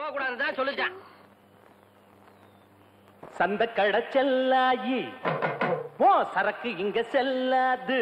போக கூடாதுதான் சொல்லிச்சான் சந்த கடை செல்லாயி போ சரக்கு இங்க செல்லாது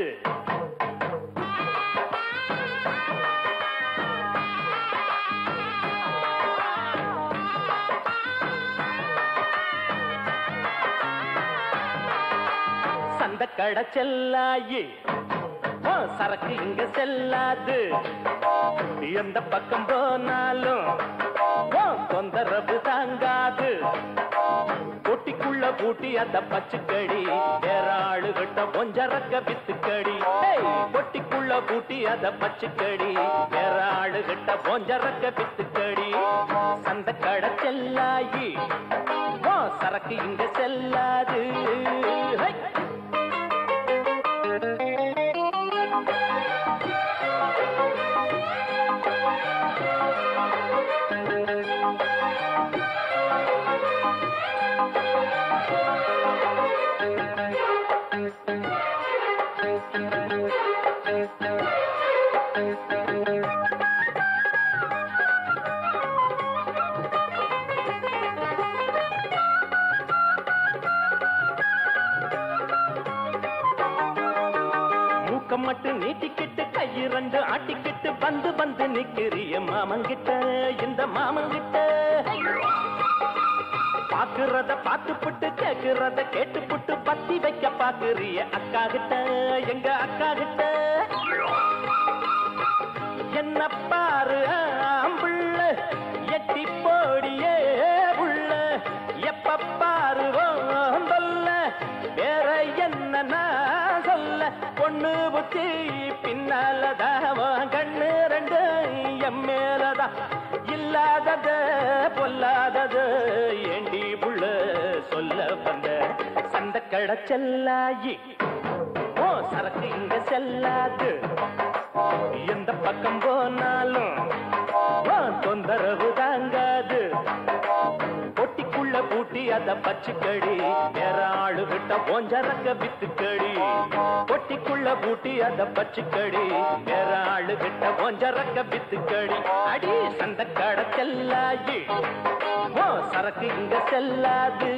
சந்த கடை செல்லாயி போ சரக்கு இங்க செல்லாது எந்த பக்கம் போனாலும் போ தொந்தரவு தாங்காது பொட்டிக்குள்ள பூட்டி அந்த பச்சுக்கடி வேற ஆளுகிட்ட கொஞ்சரக்க வித்துக்கடி ஏய், பொட்டிக்குள்ள பூட்டி அத பச்சுக்கடி வேற ஆளுகிட்ட கொஞ்சரக்க வித்துக்கடி சந்த கடை செல்லாயி ஓ சரக்கு இங்க செல்லாது ஹை! மூக்கம் மட்டும் நீட்டிக்கிட்டு கையை ரெண்டு ஆட்டிக்கிட்டு வந்து வந்து நிக்கிறிய மாமங்கிட்ட இந்த மாமங்கிட்ட பாக்குறத பார்த்துப்புட்டு கேக்குறத கேட்டுப்புட்டு பத்தி வைக்க பாக்குறிய அக்கா கிட்ட எங்க அக்கா கிட்ட என்ன பாரு ஆம்புள்ள எட்டி போடியே உள்ள எப்ப பாரு தொல்ல வேற என்ன நான் சொல்ல பொண்ணு புத்தி பின்னாலதான் கண்ணு ரெண்டு எம் மேலதான் இல்லாதது பொல்லாதது ஏண்டி புள்ள சொல்ல வந்த சந்த கடை செல்லாயி ஓ சரக்கு இங்க செல்லாது எந்த பக்கம் போனாலும் ஓ தொந்தரவு தாங்காது பொட்டிக்குள்ள பூட்டி அத பச்சுக்கடி வேற ஆளு விட்ட ஓஞ்சரக்க வித்துக்கடி பொட்டிக்குள்ள பூட்டி அத பச்சுக்கடி வேற ஆளு விட்ட ஓஞ்சரக்க வித்துக்கடி அடி சந்த கடை செல்லாயி ஓ சரக்கு இங்க செல்லாது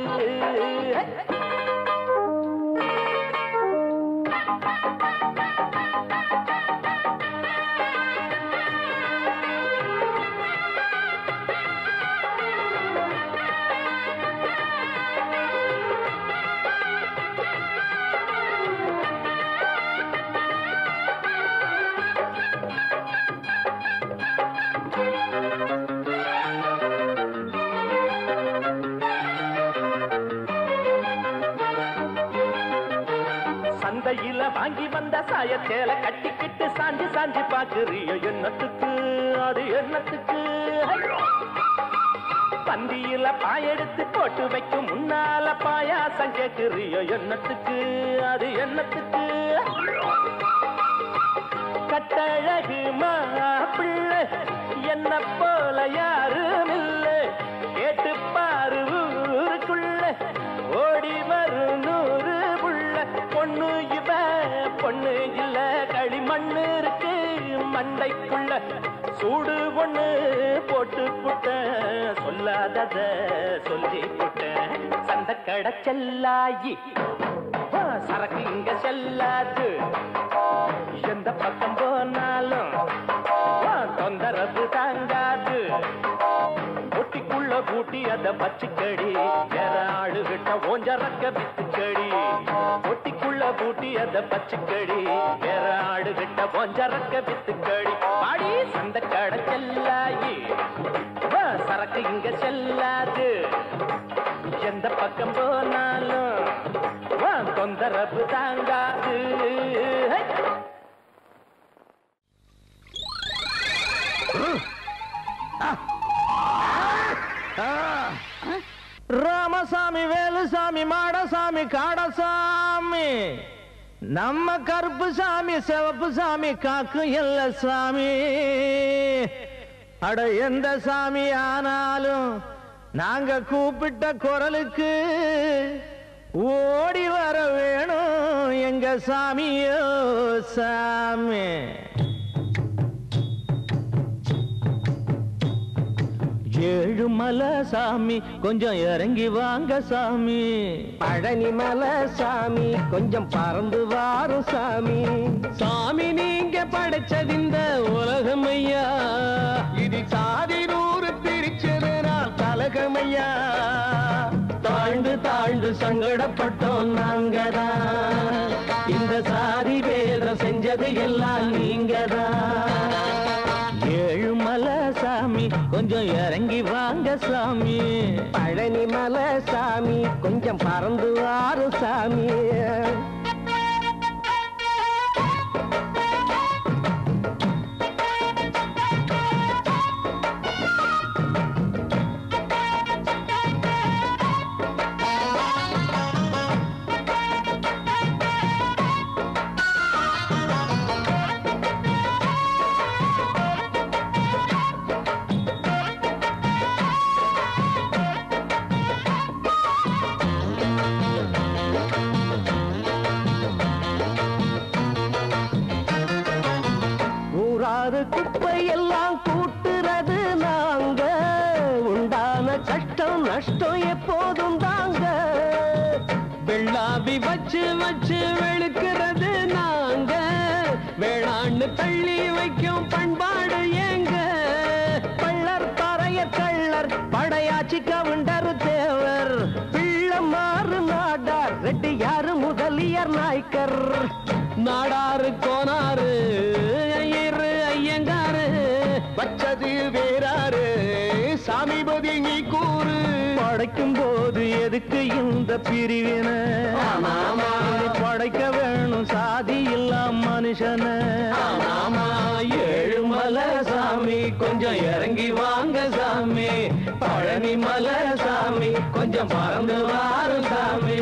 சந்தையில வாங்கி வந்த சாயத்தேல கட்டிக்கிட்டு சாஞ்சி சாஞ்சி பாக்குறிய என்னத்துக்கு அது என்னத்துக்கு பந்தியில பாயெடுத்து போட்டு வைக்கும் முன்னால பாயாசம் கேக்குறிய என்னத்துக்கு அது என்னத்துக்கு கட்டழகு மாப்பிள்ளை என்ன போல யாரும் இல்ல கேட்டு பாரு ஊருக்குள்ள ஓடி வரும் நூறு புள்ள பொண்ணு இவ பொண்ணு இல்ல களிமண்ணு இருக்கு மண்டைக்குள்ள சூடு ஒண்ணு போட்டு புட்ட சொல்லாதத சொல்லி புட்ட சந்த கடை செல்லாயி ஆ, சரக்கு இங்க செல்லாது எந்த பக்கம் போனாலும் ஆ, தொந்தரவு தாங்காது ஒட்டிக்குள்ள பூட்டி அத பச்சுக்கடி வேற ஆளு விட்ட ஓஞ்சரக்க வித்துக்கடி ஒட்டிக்குள்ள பூட்டி அத பச்சுக்கடி வேற ஆளு விட்ட ஓஞ்சரக்க வித்துக்கடி பாடி சந்த கடை செல்லாயி ஆ, சரக்கு இங்க செல்லாது எந்த பக்கம் போனாலும் ஆ, தொந்தரவு தாங்காது ஹை! ராமசாமி வேலுசாமி மாடசாமி காடசாமி நம்ம கருப்பு சாமி சிவப்பு சாமி காக்கு எல்ல சாமி அட எந்த சாமி ஆனாலும் நாங்க கூப்பிட்ட குரலுக்கு ஓடி வர வேணும் எங்க சாமியோ சாமி ஏழுமலை சாமி கொஞ்சம் இறங்கி வாங்க சாமி பழனி மலை சாமி கொஞ்சம் பறந்து வாரும் சாமி சாமி நீங்க படைச்சதிந்த உலகம் ஐயா இது சாதி நூறு பிரிச்சதுனால் கலகமையா தாழ்ந்து தாழ்ந்து சங்கடப்பட்டோம் நாங்கதான் இந்த சாதி வேதம் செஞ்சது எல்லாம் நீங்கதான் ஏழுமலை சாமி கொஞ்சம் இறங்கி வாங்க சாமி பழனி மலை சாமி கொஞ்சம் பறந்து வாரும் சாமி ஊராறு குப்பை எல்லாம் கூட்டுறது நாங்க உண்டான கஷ்டம் நஷ்டம் எப்போதும் தாங்க வெள்ளாவி வச்சு வச்சு வெளுக்கிறது நாங்க வேளாண்ணு தள்ளி வைக்கும் பண்பாடு ஏங்க பள்ளர் பறைய கள்ளர் படையாச்சி கவுண்டர் தேவர் பிள்ளமாறு நாடார் ரெட்டியாறு முதலியர் நாய்க்கர் நாடாரு கோனாரு ஐயரு ஐயங்காரு வச்சது வேறாரு சாமி பதில் நீ கூறு படைக்கும் போது எதுக்கு இந்த பிரிவினை இனி படைக்க வேணும் சாதி இல்லாம் மனுஷன ஏழுமலை சாமி கொஞ்சம் இறங்கி வாங்க சாமி பழனி மலை சாமி கொஞ்சம் பறந்து வாரும் சாமி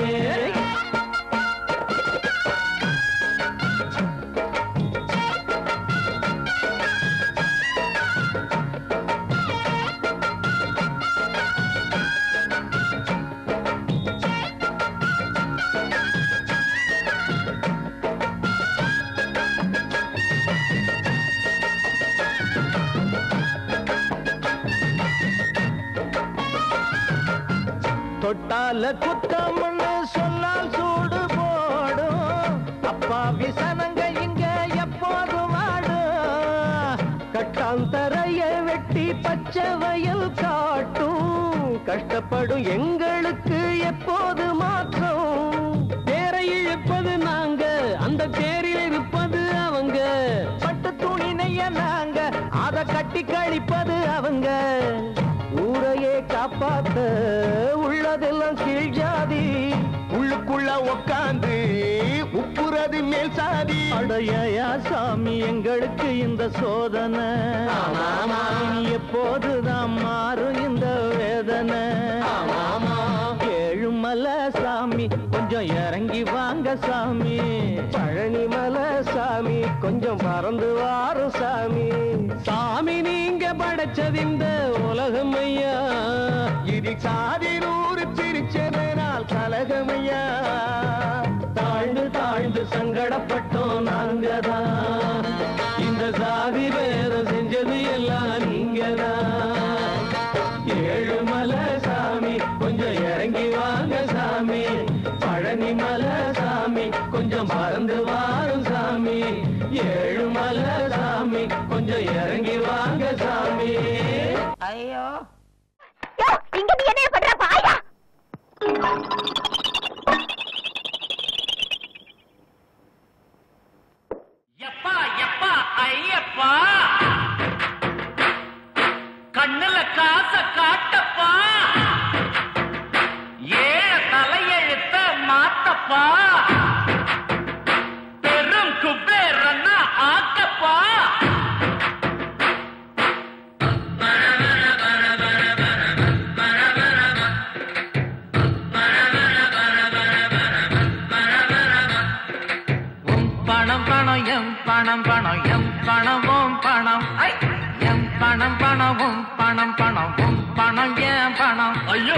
தொட்டால குத்தம்னு சொன்னால் சூடு போடும் அப்பாவி சனங்க இங்க எப்போது வாடும் கட்டாந்தரைய வெட்டி பச்சை வயல் காட்டும் கஷ்டப்படும் எங்களுக்கு எப்போது மாற்றம் தேரை இழுப்பது நாங்க அந்த தேரில் இருப்பது அவங்க பட்டு துணி நெய்ய நாங்க அத கட்டி கழிப்பது அவங்க ஊரையே காப்பாத்த உள்ளதெல்லாம் கீழ் ஜாதி உள்ளுக்குள்ள உக்காந்து உப்புறது மேல் சாதி அடையா சாமி எங்களுக்கு இந்த சோதனை இனி எப்போதுதான் மாறும் இந்த வேதனை ஏழுமலை சாமி கொஞ்சம் இறங்கி வாங்க சாமி பழனி மலை சாமி கொஞ்சம் பறந்து வாரும் சாமி சாமி நீங்க படைச்சது இந்த உலகம் ஐயா இது சாதி நூறு பிரிச்சதனால் கலகமையா தாழ்ந்து தாழ்ந்து சங்கடப்பட்டோம் நாங்கதான் இந்த சாதி வேதம் செஞ்சது எல்லாம் நீங்கதான் ஏழுமலை சாமி கொஞ்சம் இறங்கி வாங்க சாமி பழனி மலை சாமி கொஞ்சம் பறந்து வாரும் சாமி ஏழுமலை சாமி கொஞ்சம் இறங்கி வாங்க சாமி யோ, இங்க நீ என்ன பண்ற பாயா எப்பா எப்பா ஐயப்பா கண்ணுல காச காட்டப்பா ஏழ தலையெழுத்த மாத்தப்பா பெரும் குபேரன்னா ஆக்கப்பா உம் பணம் பணம் எம் பணம் பணம் எம் பணம் உம் பணம் ஐ! எம் பணம் பணம் உம் பணம் பணம் உம் பணம் ஏன் பணம் ஐயோ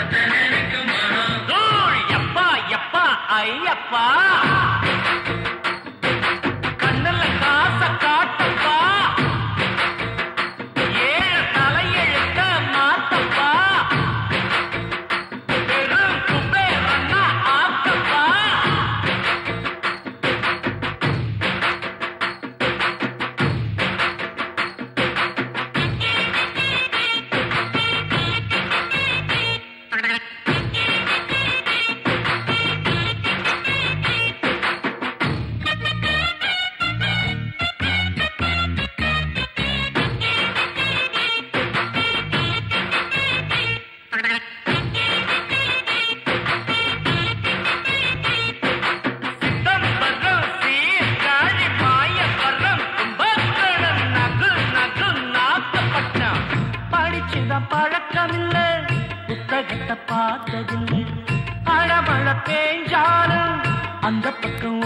தூள் எப்பா எப்பா ஐயப்பா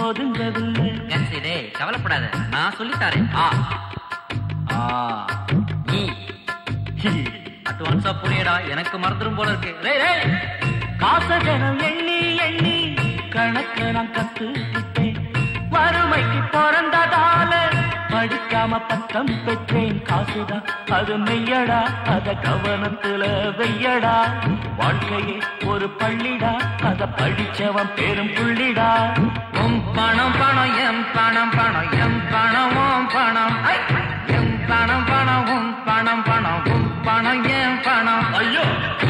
ஒதுங்கவில்லை கன்சி டேய் கவலைப்படாத நான் சொல்லித்தாரேன் ஆ ஆ நீ அட்வான்ஸா புரியடா எனக்கு மறந்துடும் போல இருக்கு ரேய் ரேய் காசகனம் எண்ணி எண்ணி கணக்க நான் கத்துக்கிட்டேன் வறுமைக்கு பிறந்ததால படிக்காம பட்டம் பெற்றேன் காசுதான் அது மெய்யடா அத கவனத்துல வெய்யடா வாழ்க்கையே ஒரு பள்ளிடா அத படிச்சவன் பெரும் புள்ளிடா உம் பணம் பணம் எம் பணம் பணம் எம் பணம் உம் பணம் ஐ! எம் பணம் பணம் உம் பணம் பணம் உம் பணம் எம் பணம் ஐயோ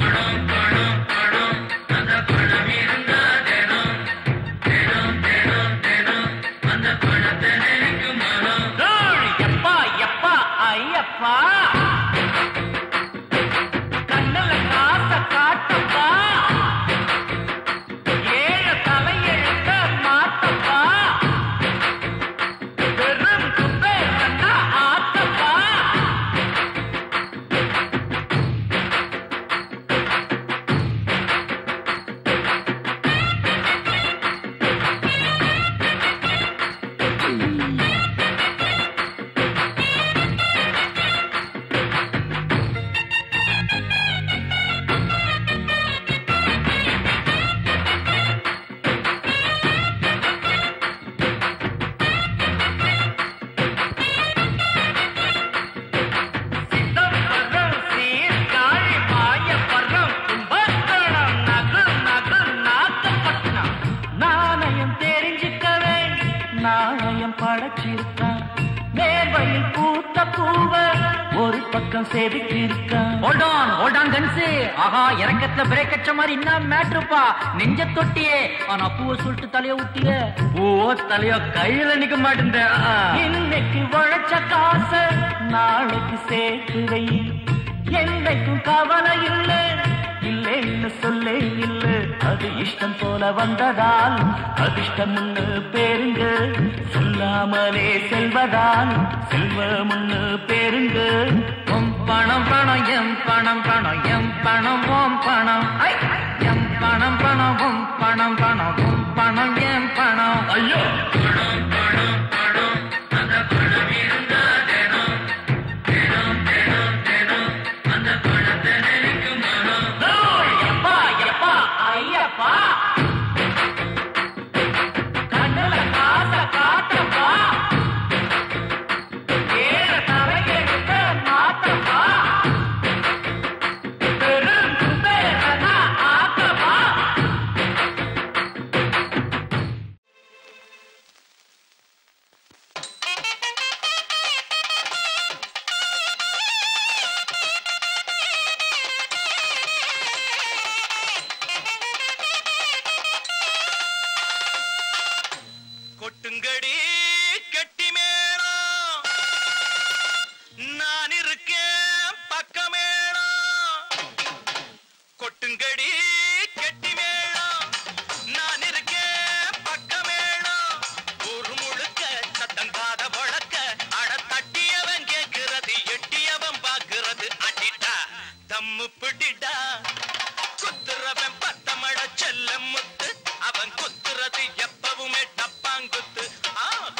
டேய், எப்பா எப்பா ஐயப்பா கண்ணுல காச காட்டப்பா ஏழ தலையெழுத்த மாட்டப்பா வெறும் குப்பை கண்ணா ஆத்தப்பா சிதம்பரம் சீர்காழி மாயவரம் கும்பகோணம் நகு நகு நாகப்பட்டினம் நாணயம் தெரிஞ்சுக்கவே நாணயம் படைச்சிருக்கான் மேர்வையில் பூத்த பூவ ஒரு பக்கம் செதுக்கியிருக்கான் ஹோல்ட் ஆன் ஹோல்ட் ஆன் கன்சி ஆஹா இறக்கத்துல பிரேக் அடிச்ச மாதிரி என்ன மேட்ருப்பா நெஞ்ச தொட்டியே ஆனா பூவை சொல்லிட்டு தலைய ஊட்டிய பூவோ தலையோ கையில நிக்க மாட்டேன் இன்னைக்கு உழைச்ச காச நாளைக்கு சேர்த்து வை என்னைக்கும் கவலை இல்லை இல்லைன்னு சொல்லே இல்ல அது இஷ்டம் போல வந்ததால் அதிர்ஷ்டம்னு பேருங்க சொல்லாமலே செல்வதால் செல்வம்னு பேருங்க உம் பணம் பணம் எம் பணம் பணம் எம் பணம் ஓம் பணம் ஐ! எம் பணம் பணம் உம் பணம் பணம் உம் பணம் எம் பணம் ஐயோ டேய், எப்பா எப்பா ஐயப்பா கண்ணுல காச காட்டப்பா ஏழ தலையெழுத்த மாத்தப்பா பெரும் குபேரனா ஆக்கவா கொட்டுங்கடி கெட்டி மேளம் நான் இருக்கேன் பக்கமேளம் கொட்டுங்கடி கெட்டி மேளம் நான் இருக்கேன் பக்கமேளம் ஊர் முழுக்க சத்தங்காத வழக்க அட தட்டியவன் கேட்கிறது எட்டியவன் பாக்குறது அடிட்டா தம்மு பிடிடா குத்துறவன் பத்தமட செல்ல முத்து அவன் குத்துறது எப்பவுமே டப்பாங்குத்து ஆ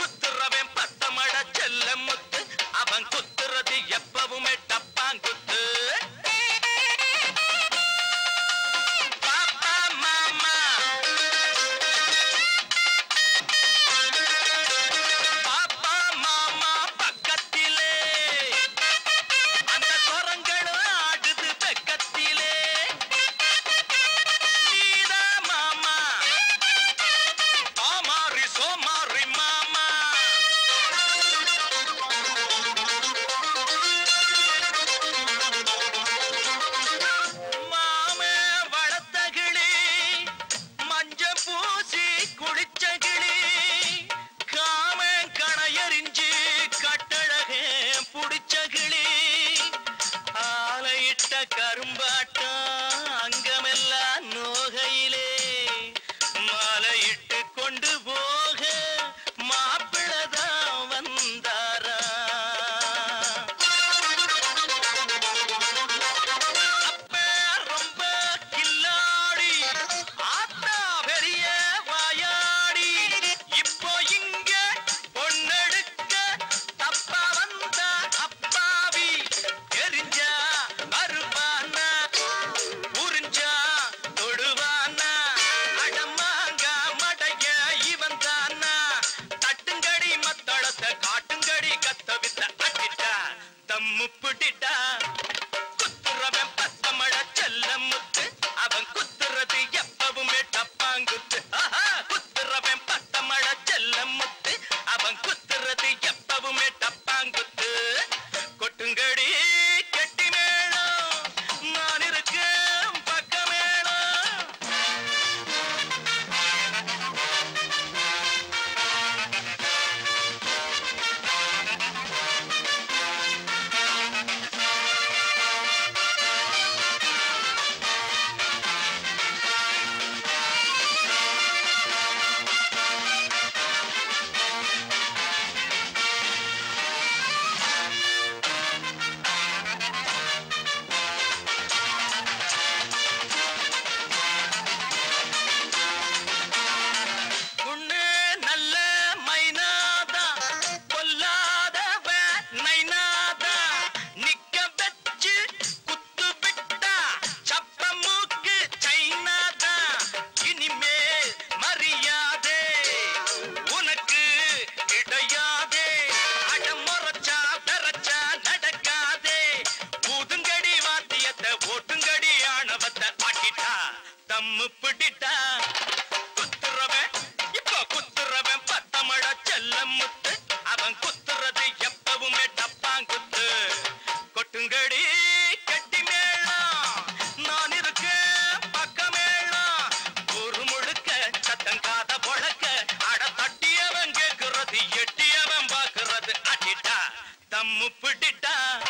தம்மு பிடிடா குத்துறவன் பத்தமழ செல்ல முத்து அவன் குத்துறது எப்பவுமே டப்பாங்குத்து ஆஹா! குத்துறவன் பத்தமழ செல்ல முத்து அவன் குத்துறது எப்பவுமே டப்பாங்குத்து கொட்டுங்கடி கெட்டி மேளம் நான் இருக்கேன் பக்க மேளம் உண்ணு நல்ல மைனாதா கொல்லாதவ நைனாதா நிக்க வச்சு குத்து விட்டா சப்ப மூக்கு சைனாதா இனிமே மரியாதே உனக்கு கிடையாதே அடமுறைச்சா பெறச்சா நடக்காதே ஊதுங்கடி வாத்தியத்தை ஓட்டுங்கடி ஆணவத்தை ஆட்டிட்டா தம்மு பிடிட்டா குத்துறவன் இப்போ குத்துறவன் பத்தமழ செல்ல முத்து அவன் குத்துறது எப்பவுமே டப்பாங்குத்து கொட்டுங்கடி கட்டி மேளம் நான் இருக்கேன் பக்க மேளம் ஒரு முழுக்க சத்தம் காத பொழக்க அட தட்டியவன் கேக்குறது எட்டியவன் பாக்குறது அடிட்டா தம்மு பிடிட்டா